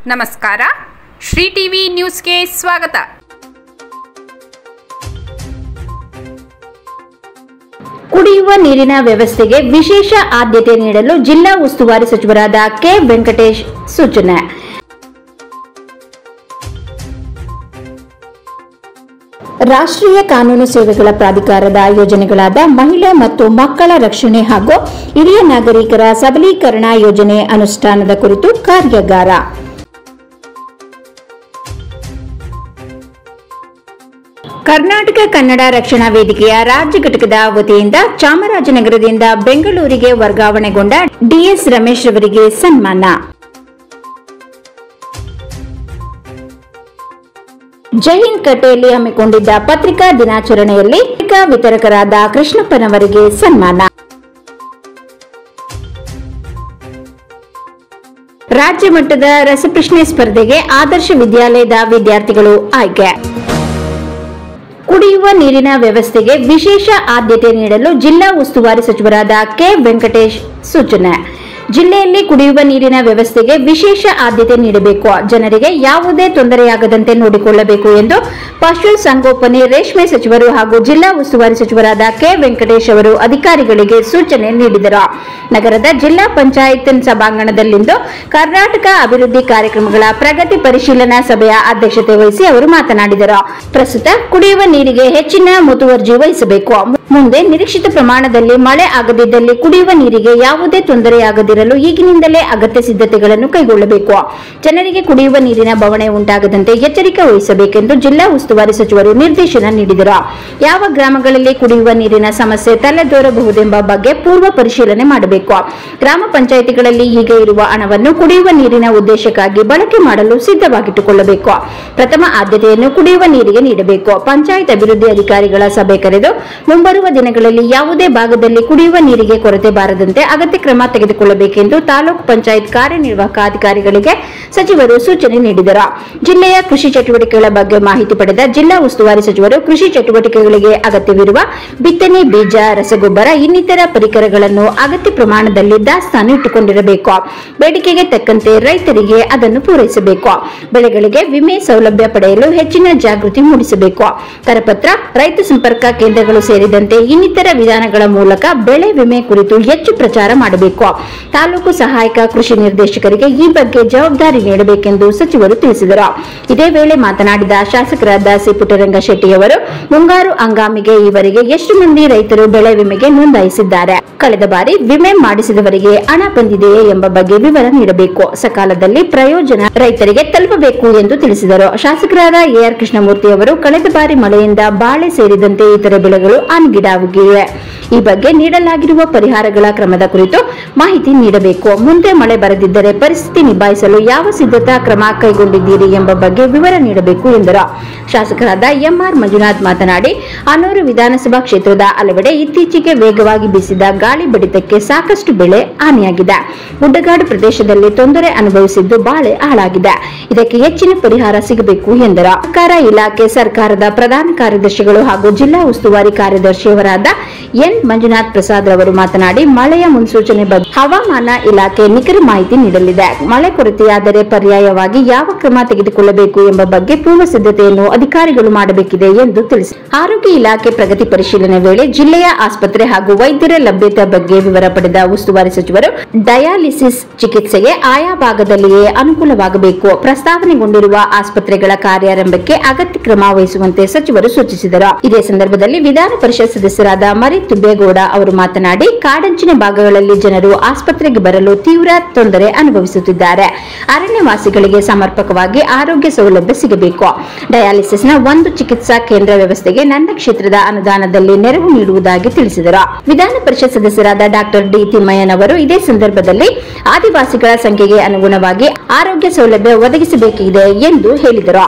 ನಮಸ್ಕಾರ ಶ್ರೀ ಟಿವಿ ನ್ಯೂಸ್ಗೆ ಸ್ವಾಗತ ಕುಡಿಯುವ ನೀರಿನ ವ್ಯವಸ್ಥೆಗೆ ವಿಶೇಷ ಆದ್ಯತೆ ನೀಡಲು ಜಿಲ್ಲಾ ಉಸ್ತುವಾರಿ ಸಚಿವರಾದ ಕೆ ವೆಂಕಟೇಶ್ ಸೂಚನೆ ರಾಷ್ಟ್ರೀಯ ಕಾನೂನು ಸೇವೆಗಳ ಪ್ರಾಧಿಕಾರದ ಯೋಜನೆಗಳಾದ ಮಹಿಳೆ ಮತ್ತು ಮಕ್ಕಳ ರಕ್ಷಣೆ ಹಾಗೂ ಹಿರಿಯ ನಾಗರಿಕರ ಸಬಲೀಕರಣ ಯೋಜನೆ ಅನುಷ್ಠಾನದ ಕುರಿತು ಕಾರ್ಯಾಗಾರ ಕರ್ನಾಟಕ ಕನ್ನಡ ರಕ್ಷಣಾ ವೇದಿಕೆಯ ರಾಜ್ಯ ಘಟಕದ ವತಿಯಿಂದ ಚಾಮರಾಜನಗರದಿಂದ ಬೆಂಗಳೂರಿಗೆ ವರ್ಗಾವಣೆಗೊಂಡ ಡಿಎಸ್ ರಮೇಶ್ ಅವರಿಗೆ ಸನ್ಮಾನ ಜೈಹಿಂದ್ ಕಟ್ಟೆಯಲ್ಲಿ ಹಮ್ಮಿಕೊಂಡಿದ್ದ ಪತ್ರಿಕಾ ದಿನಾಚರಣೆಯಲ್ಲಿ ಪತ್ರಿಕಾ ವಿತರಕರಾದ ಕೃಷ್ಣಪ್ಪನವರಿಗೆ ಸನ್ಮಾನ ರಾಜ್ಯ ಮಟ್ಟದ ರಸಪ್ರಶ್ನೆ ಸ್ಪರ್ಧೆಗೆ ಆದರ್ಶ ವಿದ್ಯಾಲಯದ ವಿದ್ಯಾರ್ಥಿಗಳು ಆಯ್ಕೆ ಕುಡಿಯುವ ನೀರಿನ ವ್ಯವಸ್ಥೆಗೆ ವಿಶೇಷ ಆದ್ಯತೆ ನೀಡಲು ಜಿಲ್ಲಾ ಉಸ್ತುವಾರಿ ಸಚಿವರಾದ ಕೆ ವೆಂಕಟೇಶ್ ಸೂಚನೆ ಜಿಲ್ಲೆಯಲ್ಲಿ ಕುಡಿಯುವ ನೀರಿನ ವ್ಯವಸ್ಥೆಗೆ ವಿಶೇಷ ಆದ್ಯತೆ ನೀಡಬೇಕು ಜನರಿಗೆ ಯಾವುದೇ ತೊಂದರೆಯಾಗದಂತೆ ನೋಡಿಕೊಳ್ಳಬೇಕು ಎಂದು ಪಶು ಸಂಗೋಪನೆ ರೇಷ್ಮೆ ಸಚಿವರು ಹಾಗೂ ಜಿಲ್ಲಾ ಉಸ್ತುವಾರಿ ಸಚಿವರಾದ ಕೆ ವೆಂಕಟೇಶ್ ಅವರು ಅಧಿಕಾರಿಗಳಿಗೆ ಸೂಚನೆ ನೀಡಿದರು ನಗರದ ಜಿಲ್ಲಾ ಪಂಚಾಯತ್ ಸಭಾಂಗಣದಲ್ಲಿಂದು ಕರ್ನಾಟಕ ಅಭಿವೃದ್ಧಿ ಕಾರ್ಯಕ್ರಮಗಳ ಪ್ರಗತಿ ಪರಿಶೀಲನಾ ಸಭೆಯ ಅಧ್ಯಕ್ಷತೆ ವಹಿಸಿ ಅವರು ಮಾತನಾಡಿದರು ಪ್ರಸ್ತುತ ಕುಡಿಯುವ ನೀರಿಗೆ ಹೆಚ್ಚಿನ ಮುತುವರ್ಜಿ ವಹಿಸಬೇಕು ಮುಂದೆ ನಿರೀಕ್ಷಿತ ಪ್ರಮಾಣದಲ್ಲಿ ಮಳೆ ಆಗದಿದ್ದಲ್ಲಿ ಕುಡಿಯುವ ನೀರಿಗೆ ಯಾವುದೇ ತೊಂದರೆಯಾಗದಿರಲು ಈಗಿನಿಂದಲೇ ಅಗತ್ಯ ಸಿದ್ಧತೆಗಳನ್ನು ಕೈಗೊಳ್ಳಬೇಕು ಜನರಿಗೆ ಕುಡಿಯುವ ನೀರಿನ ಬವಣೆ ಉಂಟಾಗದಂತೆ ಎಚ್ಚರಿಕೆ ವಹಿಸಬೇಕೆಂದು ಜಿಲ್ಲಾ ಉಸ್ತುವಾರಿ ಸಚಿವರು ನಿರ್ದೇಶನ ನೀಡಿದರು ಯಾವ ಗ್ರಾಮಗಳಲ್ಲಿ ಕುಡಿಯುವ ನೀರಿನ ಸಮಸ್ಯೆ ತಲೆದೋರಬಹುದೆಂಬ ಬಗ್ಗೆ ಪೂರ್ವ ಪರಿಶೀಲನೆ ಮಾಡಬೇಕು ಗ್ರಾಮ ಪಂಚಾಯಿತಿಗಳಲ್ಲಿ ಈಗ ಇರುವ ಹಣವನ್ನು ಕುಡಿಯುವ ನೀರಿನ ಉದ್ದೇಶಕ್ಕಾಗಿ ಬಳಕೆ ಮಾಡಲು ಸಿದ್ಧವಾಗಿಟ್ಟುಕೊಳ್ಳಬೇಕು ಪ್ರಥಮ ಆದ್ಯತೆಯನ್ನು ಕುಡಿಯುವ ನೀರಿಗೆ ನೀಡಬೇಕು ಪಂಚಾಯತ್ ಅಭಿವೃದ್ಧಿ ಅಧಿಕಾರಿಗಳ ಸಭೆ ಕರೆದು ಮುಂಬರುವ ದಿನಗಳಲ್ಲಿ ಯಾವುದೇ ಭಾಗದಲ್ಲಿ ಕುಡಿಯುವ ನೀರಿಗೆ ಕೊರತೆ ಬಾರದಂತೆ ಅಗತ್ಯ ಕ್ರಮ ತೆಗೆದುಕೊಳ್ಳಬೇಕೆಂದು ತಾಲೂಕು ಪಂಚಾಯತ್ ಕಾರ್ಯನಿರ್ವಾಹಕ ಅಧಿಕಾರಿಗಳಿಗೆ ಸಚಿವರು ಸೂಚನೆ ನೀಡಿದರು ಜಿಲ್ಲೆಯ ಕೃಷಿ ಚಟುವಟಿಕೆಗಳ ಬಗ್ಗೆ ಮಾಹಿತಿ ಪಡೆದ ಜಿಲ್ಲಾ ಉಸ್ತುವಾರಿ ಸಚಿವರು ಕೃಷಿ ಚಟುವಟಿಕೆಗಳಿಗೆ ಅಗತ್ಯವಿರುವ ಬಿತ್ತನೆ ಬೀಜ ರಸಗೊಬ್ಬರ ಇನ್ನಿತರ ಪರಿಕರಗಳನ್ನು ಅಗತ್ಯ ಪ್ರಮಾಣದಲ್ಲಿ ದಾಸ್ತಾನು ಇಟ್ಟುಕೊಂಡಿರಬೇಕು ಬೇಡಿಕೆಗೆ ತಕ್ಕಂತೆ ರೈತರಿಗೆ ಅದನ್ನು ಪೂರೈಸಬೇಕು ಬೆಳೆಗಳಿಗೆ ವಿಮೆ ಸೌಲಭ್ಯ ಪಡೆಯಲು ಹೆಚ್ಚಿನ ಜಾಗೃತಿ ಮೂಡಿಸಬೇಕು ಕರಪತ್ರ ರೈತ ಸಂಪರ್ಕ ಕೇಂದ್ರಗಳು ಸೇರಿದಂತೆ ಇನ್ನಿತರ ವಿಧಾನಗಳ ಮೂಲಕ ಬೆಳೆ ವಿಮೆ ಕುರಿತು ಹೆಚ್ಚು ಪ್ರಚಾರ ಮಾಡಬೇಕು ತಾಲೂಕು ಸಹಾಯಕ ಕೃಷಿ ನಿರ್ದೇಶಕರಿಗೆ ಈ ಬಗ್ಗೆ ಜವಾಬ್ದಾರಿ ನೀಡಬೇಕೆಂದು ಸಚಿವರು ತಿಳಿಸಿದರು ಇದೇ ವೇಳೆ ಮಾತನಾಡಿದ ಶಾಸಕರಾದ ಸಿ ಪುಟ್ಟರಂಗ ಶೆಟ್ಟಿಯವರು ಮುಂಗಾರು ಹಂಗಾಮಿಗೆ ಈವರೆಗೆ ಎಷ್ಟು ಮಂದಿ ರೈತರು ಬೆಳೆ ವಿಮೆಗೆ ನೋಂದಾಯಿಸಿದ್ದಾರೆ ಕಳೆದ ಬಾರಿ ವಿಮೆ ಮಾಡಿಸಿದವರಿಗೆ ಹಣ ಬಂದಿದೆಯೇ ಎಂಬ ಬಗ್ಗೆ ವಿವರ ನೀಡಬೇಕು ಸಕಾಲದಲ್ಲಿ ಪ್ರಯೋಜನ ರೈತರಿಗೆ ತಲುಪಬೇಕು ಎಂದು ತಿಳಿಸಿದರು ಶಾಸಕರಾದ ಎಆರ್ ಕೃಷ್ಣಮೂರ್ತಿ ಅವರು ಕಳೆದ ಬಾರಿ ಮಳೆಯಿಂದ ಬಾಳೆ ಸೇರಿದಂತೆ ಇತರೆ ಬೆಳೆಗಳು ಹಾನಿಗೀಡಾಗಿವೆ ಈ ಬಗ್ಗೆ ನೀಡಲಾಗಿರುವ ಪರಿಹಾರಗಳ ಕ್ರಮದ ಕುರಿತು ಮಾಹಿತಿ ನೀಡಬೇಕು ಮುಂದೆ ಮಳೆ ಬರದಿದ್ದರೆ ಪರಿಸ್ಥಿತಿ ನಿಭಾಯಿಸಲು ಯಾವ ಸಿದ್ಧತಾ ಕ್ರಮ ಕೈಗೊಂಡಿದ್ದೀರಿ ಎಂಬ ಬಗ್ಗೆ ವಿವರ ನೀಡಬೇಕು ಎಂದರು ಶಾಸಕರಾದ ಎಂಆರ್ ಮಂಜುನಾಥ್ ಮಾತನಾಡಿ ಅನೂರು ವಿಧಾನಸಭಾ ಕ್ಷೇತ್ರದ ಹಲವೆಡೆ ಇತ್ತೀಚೆಗೆ ವೇಗವಾಗಿ ಬೀಸಿದ ಗಾಳಿ ಬಡಿತಕ್ಕೆ ಸಾಕಷ್ಟು ಬೆಳೆ ಹಾನಿಯಾಗಿದೆ ಗುಡ್ಡಗಾಡು ಪ್ರದೇಶದಲ್ಲಿ ತೊಂದರೆ ಅನುಭವಿಸಿದ್ದು ಬಾಳೆ ಹಾಳಾಗಿದೆ ಇದಕ್ಕೆ ಹೆಚ್ಚಿನ ಪರಿಹಾರ ಸಿಗಬೇಕು ಎಂದರು ಸರ್ಕಾರ ಇಲಾಖೆ ಸರ್ಕಾರದ ಪ್ರಧಾನ ಕಾರ್ಯದರ್ಶಿಗಳು ಹಾಗೂ ಜಿಲ್ಲಾ ಉಸ್ತುವಾರಿ ಕಾರ್ಯದರ್ಶಿಯವರಾದ ಎನ್ ಮಂಜುನಾಥ್ ಪ್ರಸಾದ್ ರವರು ಮಾತನಾಡಿ ಮಳೆಯ ಮುನ್ಸೂಚನೆ ಬಗ್ಗೆ ಹವಾಮಾನ ಇಲಾಖೆ ನಿಖರ ಮಾಹಿತಿ ನೀಡಲಿದೆ ಮಳೆ ಕೊರತೆಯಾದರೆ ಪರ್ಯಾಯವಾಗಿ ಯಾವ ಕ್ರಮ ತೆಗೆದುಕೊಳ್ಳಬೇಕು ಎಂಬ ಬಗ್ಗೆ ಪೂರ್ವ ಸಿದ್ಧತೆಯನ್ನು ಅಧಿಕಾರಿಗಳು ಮಾಡಬೇಕಿದೆ ಎಂದು ತಿಳಿಸಿ ಆರೋಗ್ಯ ಇಲಾಖೆ ಪ್ರಗತಿ ಪರಿಶೀಲನೆ ವೇಳೆ ಜಿಲ್ಲೆಯ ಆಸ್ಪತ್ರೆ ಹಾಗೂ ವೈದ್ಯರ ಲಭ್ಯತೆ ಬಗ್ಗೆ ವಿವರ ಪಡೆದ ಉಸ್ತುವಾರಿ ಸಚಿವರು ಡಯಾಲಿಸಿಸ್ ಚಿಕಿತ್ಸೆಗೆ ಆಯಾ ಭಾಗದಲ್ಲಿಯೇ ಅನುಕೂಲವಾಗಬೇಕು ಪ್ರಸ್ತಾವನೆಗೊಂಡಿರುವ ಆಸ್ಪತ್ರೆಗಳ ಕಾರ್ಯಾರಂಭಕ್ಕೆ ಅಗತ್ಯ ಕ್ರಮ ವಹಿಸುವಂತೆ ಸಚಿವರು ಸೂಚಿಸಿದರು ಇದೇ ಸಂದರ್ಭದಲ್ಲಿ ವಿಧಾನ ಪರಿಷತ್ ಸದಸ್ಯರಾದ ಮರಿ ತುಬ್ಬೇಗೌಡ ಅವರು ಮಾತನಾಡಿ ಕಾಡಂಚಿನ ಭಾಗಗಳಲ್ಲಿ ಜನರು ಆಸ್ಪತ್ರೆಗೆ ಬರಲು ತೀವ್ರ ತೊಂದರೆ ಅನುಭವಿಸುತ್ತಿದ್ದಾರೆ ಅರಣ್ಯವಾಸಿಗಳಿಗೆ ಸಮರ್ಪಕವಾಗಿ ಆರೋಗ್ಯ ಸೌಲಭ್ಯ ಸಿಗಬೇಕು ಡಯಾಲಿಸಿಸ್ನ ಒಂದು ಚಿಕಿತ್ಸಾ ಕೇಂದ್ರ ವ್ಯವಸ್ಥೆಗೆ ನನ್ನ ಕ್ಷೇತ್ರದ ಅನುದಾನದಲ್ಲಿ ನೆರವು ನೀಡುವುದಾಗಿ ತಿಳಿಸಿದರು ವಿಧಾನ ಪರಿಷತ್ ಸದಸ್ಯರಾದ ಡಾಕ್ಟರ್ ಡಿ ತಿಮ್ಮಯ್ಯನವರು ಇದೇ ಸಂದರ್ಭದಲ್ಲಿ ಆದಿವಾಸಿಗಳ ಸಂಖ್ಯೆಗೆ ಅನುಗುಣವಾಗಿ ಆರೋಗ್ಯ ಸೌಲಭ್ಯ ಒದಗಿಸಬೇಕಿದೆ ಎಂದು ಹೇಳಿದರು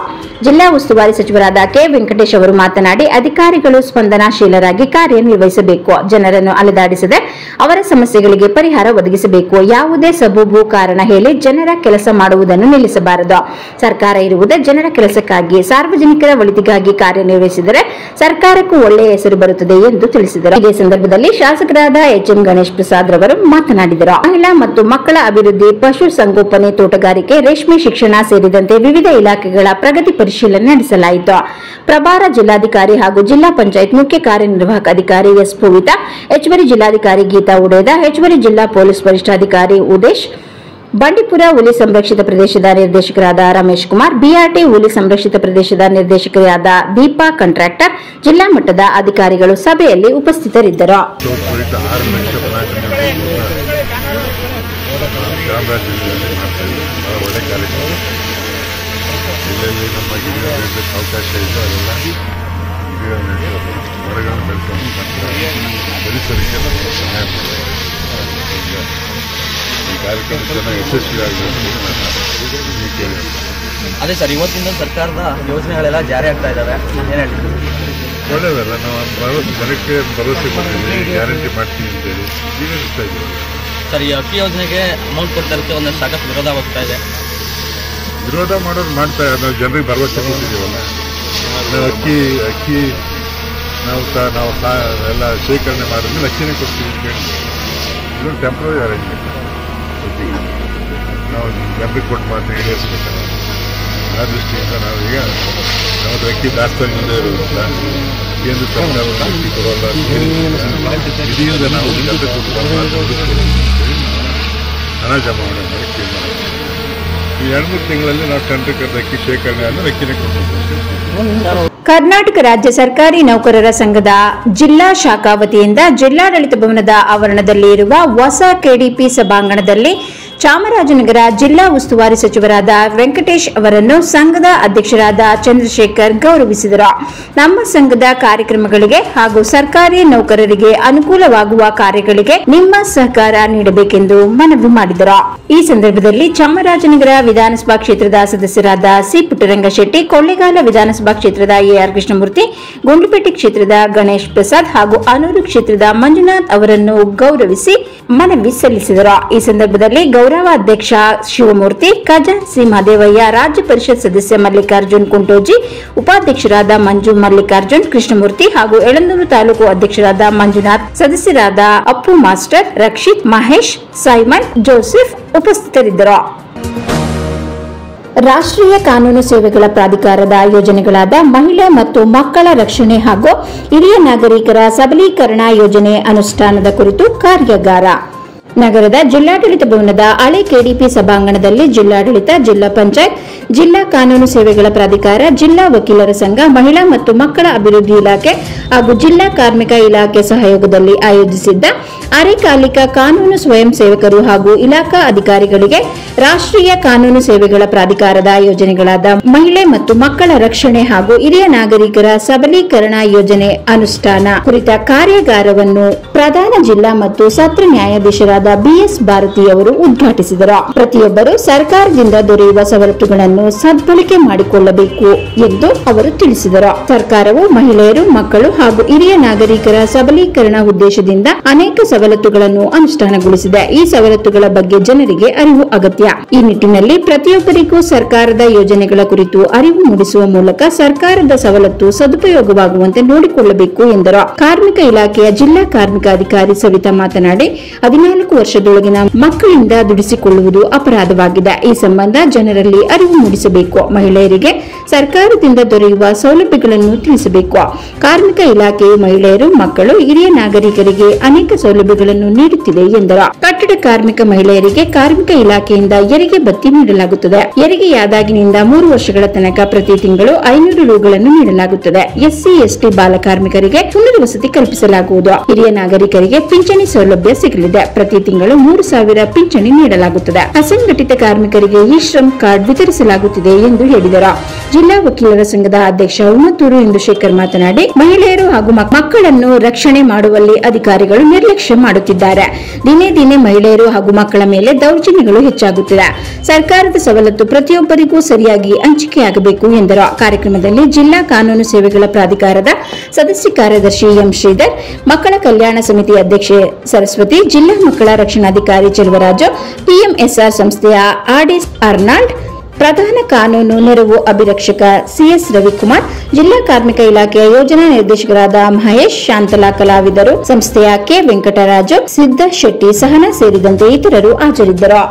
ಜಿಲ್ಲಾ ಉಸ್ತುವಾರಿ ಸಚಿವರಾದ ಕೆ ವೆಂಕಟೇಶ್ ಅವರು ಮಾತನಾಡಿ ಅಧಿಕಾರಿಗಳು ಸ್ಪಂದನಾಶೀಲರಾಗಿ ಕಾರ್ಯನಿರ್ವಹಿಸಬೇಕು ಜನರನ್ನು ಅಲೆದಾಡಿಸದೆ ಅವರ ಸಮಸ್ಯೆಗಳಿಗೆ ಪರಿಹಾರ ಒದಗಿಸಬೇಕು ಯಾವುದೇ ಸಬೂಬು ಕಾರಣ ಹೇಳಿ ಜನರ ಕೆಲಸ ಮಾಡುವುದನ್ನು ನಿಲ್ಲಿಸಬಾರದು ಸರ್ಕಾರ ಇರುವುದೇ ಜನರ ಕೆಲಸಕ್ಕಾಗಿ ಸಾರ್ವಜನಿಕರ ಒಳಿತಿಗಾಗಿ ಕಾರ್ಯನಿರ್ವಹಿಸಿದರೆ ಸರ್ಕಾರಕ್ಕೂ ಒಳ್ಳೆಯ ಹೆಸರು ಬರುತ್ತದೆ ಎಂದು ತಿಳಿಸಿದರು ಇದೇ ಸಂದರ್ಭದಲ್ಲಿ ಶಾಸಕರಾದ ಎಚ್ ಎಂ ಗಣೇಶ್ ಪ್ರಸಾದ್ ರವರು ಮಾತನಾಡಿದರು ಮಹಿಳಾ ಮತ್ತು ಮಕ್ಕಳ ಅಭಿವೃದ್ಧಿ ಪಶು ಸಂಗೋಪನೆ ತೋಟಗಾರಿಕೆ ರೇಷ್ಮೆ ಶಿಕ್ಷಣ ಸೇರಿದಂತೆ ವಿವಿಧ ಇಲಾಖೆಗಳ ಪ್ರಗತಿ ಪರಿಶೀಲನೆ ನಡೆಸಲಾಯಿತು ಪ್ರಭಾರ ಜಿಲ್ಲಾಧಿಕಾರಿ ಹಾಗೂ ಜಿಲ್ಲಾ ಪಂಚಾಯತ್ ಮುಖ್ಯ ಕಾರ್ಯನಿರ್ವಾಹಕ ಅಧಿಕಾರಿ ಎಸ್ ಪೂವಿತಾ ಹೆಚ್ಚುವರಿ ಜಿಲ್ಲಾಧಿಕಾರಿ ಗೀತಾ ಉಡೇದ ಹೆಚ್ಚುವರಿ ಜಿಲ್ಲಾ ಪೊಲೀಸ್ ವರಿಷ್ಠಾಧಿಕಾರಿ ಉದೇಶ್ ಬಂಡೀಪುರ ಹುಲಿ ಸಂರಕ್ಷಿತ ಪ್ರದೇಶದ ನಿರ್ದೇಶಕರಾದ ರಮೇಶ್ ಕುಮಾರ್ ಬಿಆರ್ಟಿ ಹುಲಿ ಸಂರಕ್ಷಿತ ಪ್ರದೇಶದ ನಿರ್ದೇಶಕರಾದ ದೀಪಾ ಕಾಂಟ್ರಾಕ್ಟರ್ ಜಿಲ್ಲಾ ಮಟ್ಟದ ಅಧಿಕಾರಿಗಳು ಸಭೆಯಲ್ಲಿ ಉಪಸ್ಥಿತರಿದ್ದರು ಕುರಿತು ಆರು ಲಕ್ಷ ಪ್ಲಾಟ್ಗಳನ್ನು ಚಾಮರಾಜ ಜಿಲ್ಲೆಯಲ್ಲಿ ಮಾಡ್ತಾ ಇದ್ದೀವಿ ಭಾಳ ಒಳ್ಳೆ ಕಾರ್ಯಕ್ರಮ ಜಿಲ್ಲೆಯಲ್ಲಿ ನಮ್ಮ ಗಿಡಗಳು ಬೆಳೆಸೋಕ್ಕೆ ಅವಕಾಶ ಇದೆ ಅದೆಲ್ಲ ಗಿಡಗಳು ನೆಟ್ಟು ಮರಗಳನ್ನು ಬೆಳೆಸ್ಕೊಂಡು ಮತ್ತು ಪರಿಸರಕ್ಕೆ ನಾವು ಸಹಾಯ ಮಾಡ್ತೀವಿ ಈಗ ಈ ಕಾರ್ಯಕ್ರಮ ಚೆನ್ನಾಗಿ ಯಶಸ್ವಿಯಾಗಬೇಕು ಈ ಕೇಳಿ ಅದೇ ಸರ್ ಇವತ್ತಿಂದ ಸರ್ಕಾರದ ಯೋಜನೆಗಳೆಲ್ಲ ಜಾರಿ ಆಗ್ತಾ ಇದ್ದಾವೆ ಏನು ಹೇಳ್ತೀವಿ ಒಳ್ಳೆಯದಲ್ಲ ನಾವು ಭರವಸೆ ಜನಕ್ಕೆ ಭರವಸೆ ಕೊಟ್ಟಿದ್ದೀವಿ ಗ್ಯಾರಂಟಿ ಮಾಡ್ತೀವಿ ಅಂತೇಳಿ ಈಗ ಇರ್ತಾ ಇದ್ದೀವಿ ಸರ್ ಈ ಅಕ್ಕಿ ಯೋಜನೆಗೆ ಅಮೌಂಟ್ ಕೊಡ್ತಾ ಇರೋದಕ್ಕೆ ಒಂದಷ್ಟು ಸಾಕಷ್ಟು ವಿರೋಧ ಹೋಗ್ತಾ ಇದೆ ವಿರೋಧ ಮಾಡೋದು ಮಾಡ್ತಾ ನಾವು ಜನರಿಗೆ ಭರವಸೆ ಕೊಟ್ಟಿದ್ದೀವಲ್ಲ ನಾವು ಅಕ್ಕಿ ಅಕ್ಕಿ ನಾವು ಸಹ ನಾವು ಸಹ ಎಲ್ಲ ಶೇಖರಣೆ ಮಾಡಿದ್ಮೇಲೆ ಅಕ್ಕಿನೇ ಕೊಡ್ತೀವಿ ಅಂತ ಹೇಳಿ ಇದು ಟೆಂಪ್ರರಿ ಅರೇಂಜ್ಮೆಂಟ್ ಅಕ್ಕಿಗೆ ನಾವು ಜನರಿಗೆ ಕೊಟ್ಟು ಮಾತು ಈಡೇರಿಸ್ಬೇಕಲ್ಲ ಆ ದೃಷ್ಟಿಯಿಂದ ನಾವೀಗ ನಮ್ಮ ಹತ್ರ ಅಕ್ಕಿ ದಾಸ್ತಾನಿಂದ ಇರೋದ್ರಿಂದ ಕೇಂದ್ರ ಸರ್ಕಾರ ಅಕ್ಕಿ ಕೊಡೋಲ್ಲ ಅಂತ ಹೇಳಿ ಇದರಿಂದ ನಾವು ಜನರಿಗೆ ಕೊಟ್ಟು ಮಾತು ಉಳಿಸ್ಕೊಡೋದು ಅಂತೇಳಿ ನಾವು ಹಣ ಜಮಾವಣೆ ಮಾಡಿ ತೀರ್ಮಾನ ಮಾಡಿದ್ದೀವಿ. ಈ ಎರಡು ಮೂರು ತಿಂಗಳಲ್ಲಿ ನಾವು ಟೆಂಡರ್ ಅಕ್ಕಿ ಶೇಖರಣೆ ಆದ್ಮೇಲೆ ಅಕ್ಕಿನೇ ಕೊಡ್ಬೇಕು ಕರ್ನಾಟಕ ರಾಜ್ಯ ಸರ್ಕಾರಿ ನೌಕರರ ಸಂಘದ ಜಿಲ್ಲಾ ಶಾಖಾ ವತಿಯಿಂದ ಜಿಲ್ಲಾಡಳಿತ ಭವನದ ಆವರಣದಲ್ಲಿ ಇರುವ ಹೊಸ ಕೆಡಿಪಿ ಸಭಾಂಗಣದಲ್ಲಿ ಚಾಮರಾಜನಗರ ಜಿಲ್ಲಾ ಉಸ್ತುವಾರಿ ಸಚಿವರಾದ ವೆಂಕಟೇಶ್ ಅವರನ್ನು ಸಂಘದ ಅಧ್ಯಕ್ಷರಾದ ಚಂದ್ರಶೇಖರ್ ಗೌರವಿಸಿದರು ನಮ್ಮ ಸಂಘದ ಕಾರ್ಯಕ್ರಮಗಳಿಗೆ ಹಾಗೂ ಸರ್ಕಾರಿ ನೌಕರರಿಗೆ ಅನುಕೂಲವಾಗುವ ಕಾರ್ಯಗಳಿಗೆ ನಿಮ್ಮ ಸಹಕಾರ ನೀಡಬೇಕೆಂದು ಮನವಿ ಮಾಡಿದರು ಈ ಸಂದರ್ಭದಲ್ಲಿ ಚಾಮರಾಜನಗರ ವಿಧಾನಸಭಾ ಕ್ಷೇತ್ರದ ಸದಸ್ಯರಾದ ಸಿ ಪುಟ್ಟರಂಗ ಶೆಟ್ಟಿ ಕೊಳ್ಳೇಗಾಲ ವಿಧಾನಸಭಾ ಕ್ಷೇತ್ರದ ಎಆರ್ ಕೃಷ್ಣಮೂರ್ತಿ ಗುಂಡ್ಲುಪೇಟೆ ಕ್ಷೇತ್ರದ ಗಣೇಶ್ ಪ್ರಸಾದ್ ಹಾಗೂ ಅನೂರು ಕ್ಷೇತ್ರದ ಮಂಜುನಾಥ್ ಅವರನ್ನು ಗೌರವಿಸಿ ಮನವಿ ಸಲ್ಲಿಸಿದರು ಈ ಸಂದರ್ಭದಲ್ಲಿ ಗೌರವಾಧ್ಯಕ್ಷ ಶಿವಮೂರ್ತಿ ಖಜಾನ್ಸಿ ಮಹದೇವಯ್ಯ ರಾಜ್ಯ ಪರಿಷತ್ ಸದಸ್ಯ ಮಲ್ಲಿಕಾರ್ಜುನ್ ಕುಂಟೋಜಿ ಉಪಾಧ್ಯಕ್ಷರಾದ ಮಂಜು ಮಲ್ಲಿಕಾರ್ಜುನ್ ಕೃಷ್ಣಮೂರ್ತಿ ಹಾಗೂ ಎಳಂದೂರು ತಾಲೂಕು ಅಧ್ಯಕ್ಷರಾದ ಮಂಜುನಾಥ್ ಸದಸ್ಯರಾದ Appu master Rakshith Mahesh Simon Joseph ಉಪಸ್ಥಿತರಿದ್ದರು ರಾಷ್ಟ್ರೀಯ ಕಾನೂನು ಸೇವೆಗಳ ಪ್ರಾಧಿಕಾರದ ಯೋಜನೆಗಳಾದ ಮಹಿಳಾ ಮತ್ತು ಮಕ್ಕಳ ರಕ್ಷಣೆ ಹಾಗೂ ಹಿರಿಯ ನಾಗರಿಕರ ಸಬಲೀಕರಣ ಯೋಜನೆ ಅನುಷ್ಠಾನದ ಕುರಿತು ಕಾರ್ಯಾಗಾರ ನಗರದ ಜಿಲ್ಲಾಡಳಿತ ಭವನದ ಹಳೆ ಕೆಡಿಪಿ ಸಭಾಂಗಣದಲ್ಲಿ ಜಿಲ್ಲಾಡಳಿತ ಜಿಲ್ಲಾ ಪಂಚಾಯತ್ ಜಿಲ್ಲಾ ಕಾನೂನು ಸೇವೆಗಳ ಪ್ರಾಧಿಕಾರ ಜಿಲ್ಲಾ ವಕೀಲರ ಸಂಘ ಮಹಿಳಾ ಮತ್ತು ಮಕ್ಕಳ ಅಭಿವೃದ್ಧಿ ಇಲಾಖೆ ಹಾಗೂ ಜಿಲ್ಲಾ ಕಾರ್ಮಿಕ ಇಲಾಖೆ ಸಹಯೋಗದಲ್ಲಿ ಆಯೋಜಿಸಿದ್ದ ಅರೆಕಾಲಿಕ ಕಾನೂನು ಸ್ವಯಂ ಸೇವಕರು ಹಾಗೂ ಇಲಾಖಾ ಅಧಿಕಾರಿಗಳಿಗೆ ರಾಷ್ಟ್ರೀಯ ಕಾನೂನು ಸೇವೆಗಳ ಪ್ರಾಧಿಕಾರದ ಯೋಜನೆಗಳಾದ ಮಹಿಳೆ ಮತ್ತು ಮಕ್ಕಳ ರಕ್ಷಣೆ ಹಾಗೂ ಹಿರಿಯ ನಾಗರಿಕರ ಸಬಲೀಕರಣ ಯೋಜನೆ ಅನುಷ್ಠಾನ ಕುರಿತ ಕಾರ್ಯಾಗಾರವನ್ನು ಪ್ರಧಾನ ಜಿಲ್ಲಾ ಮತ್ತು ಸತ್ರ ನ್ಯಾಯಾಧೀಶರಾದ ಬಿಎಸ್ ಭಾರತಿ ಅವರು ಉದ್ಘಾಟಿಸಿದರು ಪ್ರತಿಯೊಬ್ಬರು ಸರ್ಕಾರದಿಂದ ದೊರೆಯುವ ಸವಲತ್ತುಗಳನ್ನು ಸದ್ಬಳಕೆ ಮಾಡಿಕೊಳ್ಳಬೇಕು ಎಂದು ಅವರು ತಿಳಿಸಿದರು ಸರ್ಕಾರವು ಮಹಿಳೆಯರು ಮಕ್ಕಳು ಹಾಗೂ ಹಿರಿಯ ನಾಗರಿಕರ ಸಬಲೀಕರಣ ಉದ್ದೇಶದಿಂದ ಅನೇಕ ಸವಲತ್ತುಗಳನ್ನು ಅನುಷ್ಠಾನಗೊಳಿಸಿದೆ ಈ ಸವಲತ್ತುಗಳ ಬಗ್ಗೆ ಜನರಿಗೆ ಅರಿವು ಅಗತ್ಯ ಈ ನಿಟ್ಟಿನಲ್ಲಿ ಪ್ರತಿಯೊಬ್ಬರಿಗೂ ಸರ್ಕಾರದ ಯೋಜನೆಗಳ ಕುರಿತು ಅರಿವು ಮೂಡಿಸುವ ಮೂಲಕ ಸರ್ಕಾರದ ಸವಲತ್ತು ಸದುಪಯೋಗವಾಗುವಂತೆ ನೋಡಿಕೊಳ್ಳಬೇಕು ಎಂದರು ಕಾರ್ಮಿಕ ಇಲಾಖೆಯ ಜಿಲ್ಲಾ ಕಾರ್ಮಿಕ ಅಧಿಕಾರಿ ಸವಿತಾ ಮಾತನಾಡಿ ಹದಿನಾಲ್ಕು ವರ್ಷದೊಳಗಿನ ಮಕ್ಕಳಿಂದ ದುಡಿಸಿಕೊಳ್ಳುವುದು ಅಪರಾಧವಾಗಿದೆ ಈ ಸಂಬಂಧ ಜನರಲ್ಲಿ ಅರಿವು ಮೂಡಿಸಬೇಕು ಮಹಿಳೆಯರಿಗೆ ಸರ್ಕಾರದಿಂದ ದೊರೆಯುವ ಸೌಲಭ್ಯಗಳನ್ನು ತಿಳಿಸಬೇಕು ಕಾರ್ಮಿಕ ಇಲಾಖೆಯು ಮಹಿಳೆಯರು ಮಕ್ಕಳು ಹಿರಿಯ ನಾಗರಿಕರಿಗೆ ಅನೇಕ ಸೌಲಭ್ಯಗಳನ್ನು ನೀಡುತ್ತಿದೆ ಎಂದರು ಕಟ್ಟಡ ಕಾರ್ಮಿಕ ಮಹಿಳೆಯರಿಗೆ ಕಾರ್ಮಿಕ ಇಲಾಖೆಯಿಂದ ಹೆರಿಗೆ ಭತ್ಯೆ ನೀಡಲಾಗುತ್ತದೆ ಹೆರಿಗೆಯಾದಾಗಿನಿಂದ ಮೂರು ವರ್ಷಗಳ ತನಕ ಪ್ರತಿ ತಿಂಗಳು ಐನೂರು ರುಗಳನ್ನು ನೀಡಲಾಗುತ್ತದೆ ಎಸ್ಸಿ ಎಸ್ಟಿ ಬಾಲ ಕಾರ್ಮಿಕರಿಗೆ ಪುನರ್ವಸತಿ ಕಲ್ಪಿಸಲಾಗುವುದು ಹಿರಿಯ ನಾಗರಿಕರಿಗೆ ಪಿಂಚಣಿ ಸೌಲಭ್ಯ ಸಿಗಲಿದೆ ಪ್ರತಿ ತಿಂಗಳು ಮೂರು ಸಾವಿರ ಪಿಂಚಣಿ ನೀಡಲಾಗುತ್ತದೆ ಅಸಂಘಟಿತ ಕಾರ್ಮಿಕರಿಗೆ ಇ ಶ್ರಮ್ ಕಾರ್ಡ್ ವಿತರಿಸಲಾಗುತ್ತಿದೆ ಎಂದು ಹೇಳಿದರು ಜಿಲ್ಲಾ ವಕೀಲರ ಸಂಘದ ಅಧ್ಯಕ್ಷ ಉಮ್ಮತ್ತೂರು ಇಂದುಶೇಖರ್ ಮಾತನಾಡಿ ಮಹಿಳೆಯರು ಹಾಗೂ ಮಕ್- ಮಕ್ಕಳನ್ನು ರಕ್ಷಣೆ ಮಾಡುವಲ್ಲಿ ಅಧಿಕಾರಿಗಳು ನಿರ್ಲಕ್ಷ್ಯ ಮಾಡುತ್ತಿದ್ದಾರೆ ದಿನೇ ದಿನೇ ಮಹಿಳೆ ಮಹಿಳೆಯರು ಹಾಗೂ ಮಕ್ಕಳ ಮೇಲೆ ದೌರ್ಜನ್ಯಗಳು ಹೆಚ್ಚಾಗುತ್ತಿದೆ ಸರ್ಕಾರದ ಸವಲತ್ತು ಪ್ರತಿಯೊಬ್ಬರಿಗೂ ಸರಿಯಾಗಿ ಹಂಚಿಕೆಯಾಗಬೇಕು ಎಂದರು ಕಾರ್ಯಕ್ರಮದಲ್ಲಿ ಜಿಲ್ಲಾ ಕಾನೂನು ಸೇವೆಗಳ ಪ್ರಾಧಿಕಾರದ ಸದಸ್ಯ ಕಾರ್ಯದರ್ಶಿ ಎಂ ಶ್ರೀಧರ್ ಮಕ್ಕಳ ಕಲ್ಯಾಣ ಸಮಿತಿ ಅಧ್ಯಕ್ಷೆ ಸರಸ್ವತಿ ಜಿಲ್ಲಾ ಮಕ್ಕಳ ರಕ್ಷಣಾಧಿಕಾರಿ ಚೆಲುವರಾಜು ಪಿಎಂಎಸ್ಆರ್ ಸಂಸ್ಥೆಯ ಆರ್ಡಿ ಅರ್ನಾಲ್ಡ್ ಪ್ರಧಾನ ಕಾನೂನು ನೆರವು ಅಭಿರಕ್ಷಕ ಸಿಎಸ್ ರವಿಕುಮಾರ್ ಜಿಲ್ಲಾ ಕಾರ್ಮಿಕ ಇಲಾಖೆಯ ಯೋಜನಾ ನಿರ್ದೇಶಕರಾದ ಮಹೇಶ್ ಶಾಂತಲಾ ಕಲಾವಿದರು ಸಂಸ್ಥೆಯ ಕೆ ವೆಂಕಟರಾಜು ಸಿದ್ದ ಶೆಟ್ಟಿ ಸಹನ ಸೇರಿದಂತೆ ಇತರರು ಹಾಜರಿದ್ದರು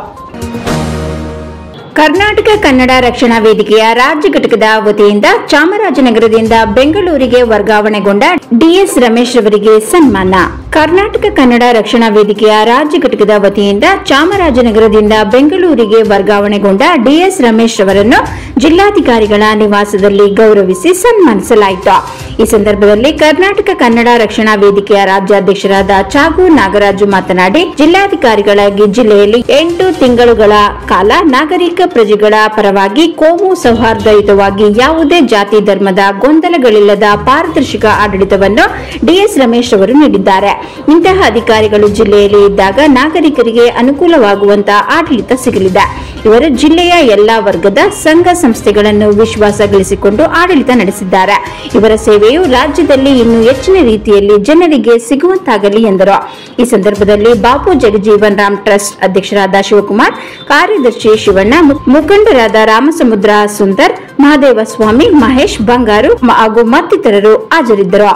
ಕರ್ನಾಟಕ ಕನ್ನಡ ರಕ್ಷಣಾ ವೇದಿಕೆಯ ರಾಜ್ಯ ಘಟಕದ ವತಿಯಿಂದ ಚಾಮರಾಜನಗರದಿಂದ ಬೆಂಗಳೂರಿಗೆ ವರ್ಗಾವಣೆಗೊಂಡ ಡಿಎಸ್ ರಮೇಶ್ ಅವರಿಗೆ ಸನ್ಮಾನ ಕರ್ನಾಟಕ ಕನ್ನಡ ರಕ್ಷಣಾ ವೇದಿಕೆಯ ರಾಜ್ಯ ಘಟಕದ ವತಿಯಿಂದ ಚಾಮರಾಜನಗರದಿಂದ ಬೆಂಗಳೂರಿಗೆ ವರ್ಗಾವಣೆಗೊಂಡ ಡಿಎಸ್ ರಮೇಶ್ ಅವರನ್ನು ಜಿಲ್ಲಾಧಿಕಾರಿಗಳ ನಿವಾಸದಲ್ಲಿ ಗೌರವಿಸಿ ಸನ್ಮಾನಿಸಲಾಯಿತು ಈ ಸಂದರ್ಭದಲ್ಲಿ ಕರ್ನಾಟಕ ಕನ್ನಡ ರಕ್ಷಣಾ ವೇದಿಕೆಯ ರಾಜ್ಯಾಧ್ಯಕ್ಷರಾದ ಚಾಗು ನಾಗರಾಜು ಮಾತನಾಡಿ ಜಿಲ್ಲಾಧಿಕಾರಿಗಳಾಗಿ ಜಿಲ್ಲೆಯಲ್ಲಿ ಎಂಟು ತಿಂಗಳುಗಳ ಕಾಲ ನಾಗರಿಕ ಪ್ರಜೆಗಳ ಪರವಾಗಿ ಕೋಮು ಸೌಹಾರ್ದಯುತವಾಗಿ ಯಾವುದೇ ಜಾತಿ ಧರ್ಮದ ಗೊಂದಲಗಳಿಲ್ಲದ ಪಾರದರ್ಶಕ ಆಡಳಿತವನ್ನು ಡಿಎಸ್ ರಮೇಶ್ ಅವರು ನೀಡಿದ್ದಾರೆ ಇಂತಹ ಅಧಿಕಾರಿಗಳು ಜಿಲ್ಲೆಯಲ್ಲಿ ಇದ್ದಾಗ ನಾಗರಿಕರಿಗೆ ಅನುಕೂಲವಾಗುವಂತಹ ಆಡಳಿತ ಸಿಗಲಿದೆ ಇವರು ಜಿಲ್ಲೆಯ ಎಲ್ಲಾ ವರ್ಗದ ಸಂಘ ಸಂಸ್ಥೆಗಳನ್ನು ವಿಶ್ವಾಸ ಗಳಿಸಿಕೊಂಡು ಆಡಳಿತ ನಡೆಸಿದ್ದಾರೆ ಇವರ ಸೇವೆಯು ರಾಜ್ಯದಲ್ಲಿ ಇನ್ನೂ ಹೆಚ್ಚಿನ ರೀತಿಯಲ್ಲಿ ಜನರಿಗೆ ಸಿಗುವಂತಾಗಲಿ ಎಂದರು ಈ ಸಂದರ್ಭದಲ್ಲಿ ಬಾಪು ಜಗಜೀವನ್ ರಾಮ್ ಟ್ರಸ್ಟ್ ಅಧ್ಯಕ್ಷರಾದ ಶಿವಕುಮಾರ್ ಕಾರ್ಯದರ್ಶಿ ಶಿವಣ್ಣ ಮು- ಮುಖಂಡರಾದ ರಾಮಸಮುದ್ರ ಸುಂದರ್ ಮಹಾದೇವ ಸ್ವಾಮಿ ಮಹೇಶ್ ಬಂಗಾರು ಮ- ಹಾಗೂ ಮತ್ತಿತರರು ಹಾಜರಿದ್ದರು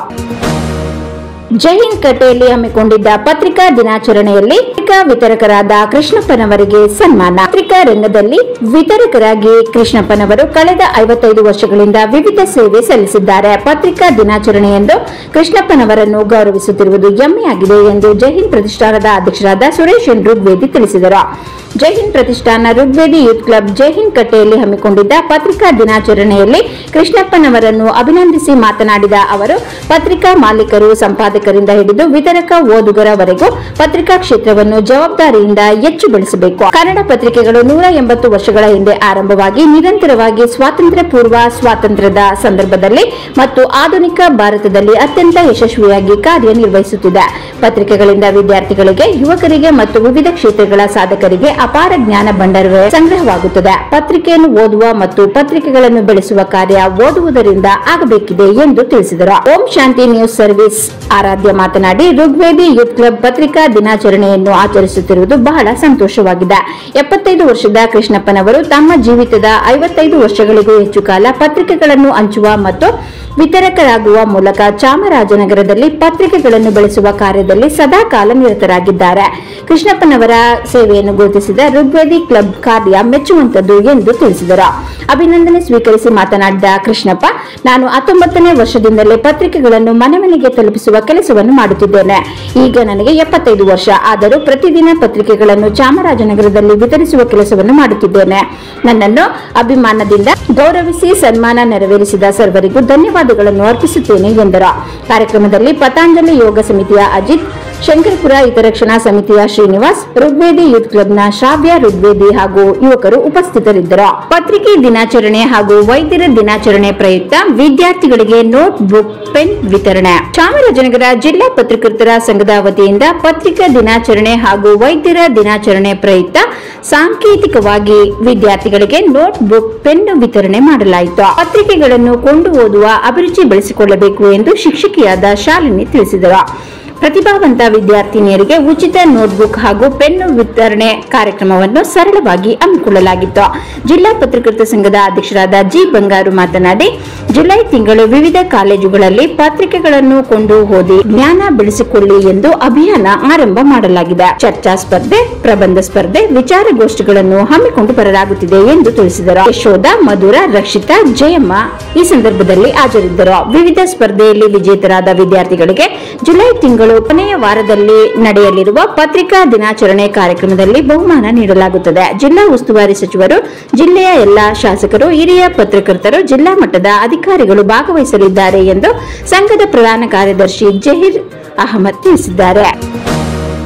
ಜೈ ಹಿಂದ್ ಕಟ್ಟೆಯಲ್ಲಿ ಹಮ್ಮಿಕೊಂಡಿದ್ದ ಪತ್ರಿಕಾ ದಿನಾಚರಣೆಯಲ್ಲಿ ಪತ್ರಿಕಾ ವಿತರಕರಾದ ಕೃಷ್ಣಪ್ಪನವರಿಗೆ ಸನ್ಮಾನ ಪತ್ರಿಕಾ ರಂಗದಲ್ಲಿ ವಿತರಕರಾಗಿ ಕೃಷ್ಣಪ್ಪನವರು ಕಳೆದ ಐವತ್ತೈದು ವರ್ಷಗಳಿಂದ ವಿವಿಧ ಸೇವೆ ಸಲ್ಲಿಸಿದ್ದಾರೆ ಪತ್ರಿಕಾ ದಿನಾಚರಣೆಯಂದು ಕೃಷ್ಣಪ್ಪನವರನ್ನು ಗೌರವಿಸುತ್ತಿರುವುದು ಹೆಮ್ಮೆಯಾಗಿದೆ ಎಂದು ಜೈ ಹಿಂದ್ ಪ್ರತಿಷ್ಠಾನದ ಅಧ್ಯಕ್ಷರಾದ ಸುರೇಶ್ ಎನ್ ಋಗ್ವೇದಿ ತಿಳಿಸಿದರು ಜೈ ಹಿಂದ್ ಪ್ರತಿಷ್ಠಾನ ಋಗ್ವೇದಿ ಯೂತ್ ಕ್ಲಬ್ ಜೈ ಹಿಂದ್ ಕಟ್ಟೆಯಲ್ಲಿ ಹಮ್ಮಿಕೊಂಡಿದ್ದ ಪತ್ರಿಕಾ ದಿನಾಚರಣೆಯಲ್ಲಿ ಕೃಷ್ಣಪ್ಪನವರನ್ನು ಅಭಿನಂದಿಸಿ ಮಾತನಾಡಿದ ಅವರು ಪತ್ರಿಕಾ ಮಾಲೀಕರು ಸಂಪಾದಕರಿಂದ ಹಿಡಿದು ವಿತರಕ ಓದುಗರವರೆಗೂ ಪತ್ರಿಕಾ ಕ್ಷೇತ್ರವನ್ನು ಜವಾಬ್ದಾರಿಯಿಂದ ಹೆಚ್ಚು ಬೆಳೆಸಬೇಕು ಕನ್ನಡ ಪತ್ರಿಕೆಗಳು ನೂರ ಎಂಬತ್ತು ವರ್ಷಗಳ ಹಿಂದೆ ಆರಂಭವಾಗಿ ನಿರಂತರವಾಗಿ ಸ್ವಾತಂತ್ರ್ಯ ಪೂರ್ವ ಸ್ವಾತಂತ್ರ್ಯದ ಸಂದರ್ಭದಲ್ಲಿ ಮತ್ತು ಆಧುನಿಕ ಭಾರತದಲ್ಲಿ ಅತ್ಯಂತ ಯಶಸ್ವಿಯಾಗಿ ಕಾರ್ಯನಿರ್ವಹಿಸುತ್ತಿದೆ ಪತ್ರಿಕೆಗಳಿಂದ ವಿದ್ಯಾರ್ಥಿಗಳಿಗೆ ಯುವಕರಿಗೆ ಮತ್ತು ವಿವಿಧ ಕ್ಷೇತ್ರಗಳ ಸಾಧಕರಿಗೆ ಅಪಾರ ಜ್ಞಾನ ಭಂಡಾರ ಸಂಗ್ರಹವಾಗುತ್ತದೆ ಪತ್ರಿಕೆಯನ್ನು ಓದುವ ಮತ್ತು ಪತ್ರಿಕೆಗಳನ್ನು ಬೆಳೆಸುವ ಕಾರ್ಯ ಓದುವುದರಿಂದ ಆಗಬೇಕಿದೆ ಎಂದು ತಿಳಿಸಿದರು ಓಂ ಶಾಂತಿ ನ್ಯೂಸ್ ಸರ್ವಿಸ್ ಆರಾಧ್ಯ ಮಾತನಾಡಿ ಋಗ್ವೇದಿ ಯೂತ್ ಕ್ಲಬ್ ಪತ್ರಿಕಾ ದಿನಾಚರಣೆಯನ್ನು ಆಚರಿಸುತ್ತಿರುವುದು ಬಹಳ ಸಂತೋಷವಾಗಿದೆ ಎಪ್ಪತ್ತೈದು ವರ್ಷದ ಕೃಷ್ಣಪ್ಪನವರು ತಮ್ಮ ಜೀವಿತದ ಐವತ್ತೈದು ವರ್ಷಗಳಿಗೂ ಹೆಚ್ಚು ಕಾಲ ಪತ್ರಿಕೆಗಳನ್ನು ಹಂಚುವ ಮತ್ತು ವಿತರಕರಾಗುವ ಮೂಲಕ ಚಾಮರಾಜನಗರದಲ್ಲಿ ಪತ್ರಿಕೆಗಳನ್ನು ಬೆಳೆಸುವ ಕಾರ್ಯದಲ್ಲಿ ಸದಾ ಕಾಲ ನಿರತರಾಗಿದ್ದಾರೆ ಕೃಷ್ಣಪ್ಪನವರ ಸೇವೆಯನ್ನು ಗುರುತಿಸಿದ ಋಗ್ವೇದಿ ಕ್ಲಬ್ ಕಾರ್ಯ ಮೆಚ್ಚುವಂತದ್ದು ಎಂದು ತಿಳಿಸಿದರು ಅಭಿನಂದನೆ ಸ್ವೀಕರಿಸಿ ಮಾತನಾಡಿದ ಕೃಷ್ಣಪ್ಪ ನಾನು ಹತ್ತೊಂಬತ್ತನೇ ವರ್ಷದಿಂದಲೇ ಪತ್ರಿಕೆಗಳನ್ನು ಮನೆ ಮನೆಗೆ ತಲುಪಿಸುವ ಕೆಲಸವನ್ನು ಮಾಡುತ್ತಿದ್ದೇನೆ ಈಗ ನನಗೆ ಎಪ್ಪತ್ತೈದು ವರ್ಷ ಆದರೂ ಪ್ರತಿದಿನ ಪತ್ರಿಕೆಗಳನ್ನು ಚಾಮರಾಜನಗರದಲ್ಲಿ ವಿತರಿಸುವ ಕೆಲಸವನ್ನು ಮಾಡುತ್ತಿದ್ದೇನೆ ನನ್ನನ್ನು ಅಭಿಮಾನದಿಂದ ಗೌರವಿಸಿ ಸನ್ಮಾನ ನೆರವೇರಿಸಿದ ಸರ್ವರಿಗೂ ಧನ್ಯವಾದಗಳನ್ನು ಅರ್ಪಿಸುತ್ತೇನೆ ಎಂದರು ಕಾರ್ಯಕ್ರಮದಲ್ಲಿ ಪತಾಂಜಲಿ ಯೋಗ ಸಮಿತಿಯ ಅಜಿತ್ ಶಂಕರಪುರ ಹಿತರಕ್ಷಣಾ ಸಮಿತಿಯ ಶ್ರೀನಿವಾಸ್ ಋಗ್ವೇದಿ ಯೂತ್ ಕ್ಲಬ್ನ ಶ್ರಾವ್ಯ ಋಗ್ವೇದಿ ಹಾಗೂ ಯುವಕರು ಉಪಸ್ಥಿತರಿದ್ದರು ಪತ್ರಿಕೆ ದಿನಾಚರಣೆ ಹಾಗೂ ವೈದ್ಯರ ದಿನಾಚರಣೆ ಪ್ರಯುಕ್ತ ವಿದ್ಯಾರ್ಥಿಗಳಿಗೆ ನೋಟ್ ಬುಕ್ ಪೆನ್ ವಿತರಣೆ ಚಾಮರಾಜನಗರ ಜಿಲ್ಲಾ ಪತ್ರಕರ್ತರ ಸಂಘದ ವತಿಯಿಂದ ಪತ್ರಿಕಾ ದಿನಾಚರಣೆ ಹಾಗೂ ವೈದ್ಯರ ದಿನಾಚರಣೆ ಪ್ರಯುಕ್ತ ಸಾಂಕೇತಿಕವಾಗಿ ವಿದ್ಯಾರ್ಥಿಗಳಿಗೆ ನೋಟ್ ಬುಕ್ ಪೆನ್ ವಿತರಣೆ ಮಾಡಲಾಯಿತು ಪತ್ರಿಕೆಗಳನ್ನು ಕೊಂಡು ಓದುವ ಅಭಿರುಚಿ ಬೆಳೆಸಿಕೊಳ್ಳಬೇಕು ಎಂದು ಶಿಕ್ಷಕಿಯಾದ ಶಾಲಿನಿ ತಿಳಿಸಿದರು ಪ್ರತಿಭಾವಂತ ವಿದ್ಯಾರ್ಥಿನಿಯರಿಗೆ ಉಚಿತ ನೋಟ್ಬುಕ್ ಹಾಗೂ ಪೆನ್ನು ವಿತರಣೆ ಕಾರ್ಯಕ್ರಮವನ್ನು ಸರಳವಾಗಿ ಹಮ್ಮಿಕೊಳ್ಳಲಾಗಿತ್ತು ಜಿಲ್ಲಾ ಪತ್ರಕರ್ತ ಸಂಘದ ಅಧ್ಯಕ್ಷರಾದ ಜಿ ಬಂಗಾರು ಮಾತನಾಡಿ ಜುಲೈ ತಿಂಗಳು ವಿವಿಧ ಕಾಲೇಜುಗಳಲ್ಲಿ ಪತ್ರಿಕೆಗಳನ್ನು ಕೊಂಡು ಓದಿ ಜ್ಞಾನ ಬೆಳೆಸಿಕೊಳ್ಳಿ ಎಂದು ಅಭಿಯಾನ ಆರಂಭ ಮಾಡಲಾಗಿದೆ ಚರ್ಚಾ ಸ್ಪರ್ಧೆ ಪ್ರಬಂಧ ಸ್ಪರ್ಧೆ ವಿಚಾರಗೋಷ್ಠಿಗಳನ್ನು ಹಮ್ಮಿಕೊಂಡು ಬರಲಾಗುತ್ತಿದೆ ಎಂದು ತಿಳಿಸಿದರು ಯಶೋಧ ಮಧುರ ರಕ್ಷಿತಾ ಜಯಮ್ಮ ಈ ಸಂದರ್ಭದಲ್ಲಿ ಹಾಜರಿದ್ದರು ವಿವಿಧ ಸ್ಪರ್ಧೆಯಲ್ಲಿ ವಿಜೇತರಾದ ವಿದ್ಯಾರ್ಥಿಗಳಿಗೆ ಜುಲೈ ತಿಂಗಳು ಕೊನೆಯ ವಾರದಲ್ಲಿ ನಡೆಯಲಿರುವ ಪತ್ರಿಕಾ ದಿನಾಚರಣೆ ಕಾರ್ಯಕ್ರಮದಲ್ಲಿ ಬಹುಮಾನ ನೀಡಲಾಗುತ್ತದೆ ಜಿಲ್ಲಾ ಉಸ್ತುವಾರಿ ಸಚಿವರು ಜಿಲ್ಲೆಯ ಎಲ್ಲಾ ಶಾಸಕರು ಹಿರಿಯ ಪತ್ರಕರ್ತರು ಜಿಲ್ಲಾ ಮಟ್ಟದ ಅಧಿಕಾರಿಗಳು ಭಾಗವಹಿಸಲಿದ್ದಾರೆ ಎಂದು ಸಂಘದ ಪ್ರಧಾನ ಕಾರ್ಯದರ್ಶಿ ಜಹೀರ್ ಅಹಮದ್ ತಿಳಿಸಿದ್ದಾರೆ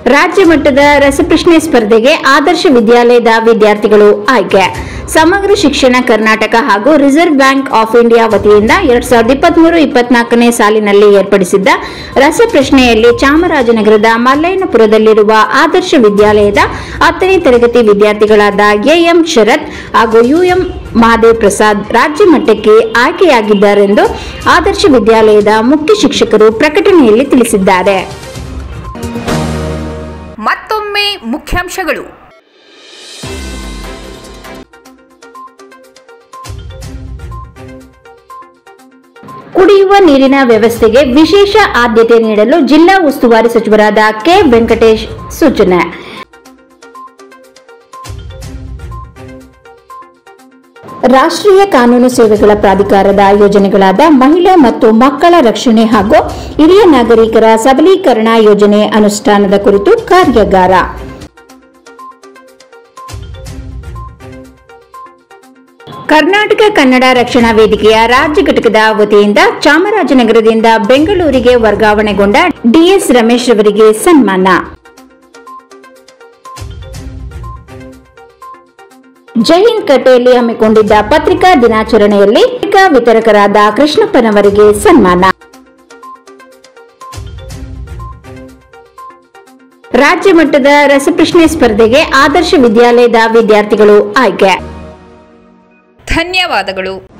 ರಾಜ್ಯ ಮಟ್ಟದ ರಸಪ್ರಶ್ನೆ ಸ್ಪರ್ಧೆಗೆ ಆದರ್ಶ ವಿದ್ಯಾಲಯದ ವಿದ್ಯಾರ್ಥಿಗಳು ಆಯ್ಕೆ ಸಮಗ್ರ ಶಿಕ್ಷಣ ಕರ್ನಾಟಕ ಹಾಗೂ ರಿಸರ್ವ್ ಬ್ಯಾಂಕ್ ಆಫ್ ಇಂಡಿಯಾ ವತಿಯಿಂದ ಎರಡ್ ಸಾವಿರದ ಇಪ್ಪತ್ಮೂರು ಇಪ್ಪತ್ನಾಲ್ಕನೇ ಸಾಲಿನಲ್ಲಿ ಏರ್ಪಡಿಸಿದ್ದ ರಸಪ್ರಶ್ನೆಯಲ್ಲಿ ಚಾಮರಾಜನಗರದ ಮಲ್ಲಯ್ಯನಪುರದಲ್ಲಿರುವ ಆದರ್ಶ ವಿದ್ಯಾಲಯದ ಹತ್ತನೇ ತರಗತಿ ವಿದ್ಯಾರ್ಥಿಗಳಾದ ಎಎಂ ಶರತ್ ಹಾಗೂ ಯುಎಂ ಮಹಾದೇವ್ ಪ್ರಸಾದ್ ರಾಜ್ಯ ಮಟ್ಟಕ್ಕೆ ಆಯ್ಕೆಯಾಗಿದ್ದಾರೆಂದು ಆದರ್ಶ ವಿದ್ಯಾಲಯದ ಮುಖ್ಯ ಶಿಕ್ಷಕರು ಪ್ರಕಟಣೆಯಲ್ಲಿ ತಿಳಿಸಿದ್ದಾರೆ ಮತ್ತೊಮ್ಮೆ ಮುಖ್ಯಾಂಶಗಳು ಕುಡಿಯುವ ನೀರಿನ ವ್ಯವಸ್ಥೆಗೆ ವಿಶೇಷ ಆದ್ಯತೆ ನೀಡಲು ಜಿಲ್ಲಾ ಉಸ್ತುವಾರಿ ಸಚಿವರಾದ ಕೆ ವೆಂಕಟೇಶ್ ಸೂಚನೆ ರಾಷ್ಟ್ರೀಯ ಕಾನೂನು ಸೇವೆಗಳ ಪ್ರಾಧಿಕಾರದ ಯೋಜನೆಗಳಾದ ಮಹಿಳಾ ಮತ್ತು ಮಕ್ಕಳ ರಕ್ಷಣೆ ಹಾಗೂ ಹಿರಿಯ ನಾಗರಿಕರ ಸಬಲೀಕರಣ ಯೋಜನೆ ಅನುಷ್ಠಾನದ ಕುರಿತು ಕಾರ್ಯಾಗಾರ ಕರ್ನಾಟಕ ಕನ್ನಡ ರಕ್ಷಣಾ ವೇದಿಕೆಯ ರಾಜ್ಯ ಘಟಕದ ವತಿಯಿಂದ ಚಾಮರಾಜನಗರದಿಂದ ಬೆಂಗಳೂರಿಗೆ ವರ್ಗಾವಣೆಗೊಂಡ ಡಿಎಸ್ ರಮೇಶ್ ಅವರಿಗೆ ಸನ್ಮಾನ ಜೈಹಿಂದ್ ಕಟ್ಟೆಯಲ್ಲಿ ಹಮ್ಮಿಕೊಂಡಿದ್ದ ಪತ್ರಿಕಾ ದಿನಾಚರಣೆಯಲ್ಲಿ ಪತ್ರಿಕಾ ವಿತರಕರಾದ ಕೃಷ್ಣಪ್ಪನವರಿಗೆ ಸನ್ಮಾನ ರಾಜ್ಯ ಮಟ್ಟದ ರಸಪ್ರಶ್ನೆ ಸ್ಪರ್ಧೆಗೆ ಆದರ್ಶ ವಿದ್ಯಾಲಯದ ವಿದ್ಯಾರ್ಥಿಗಳು ಆಯ್ಕೆ ಧನ್ಯವಾದಗಳು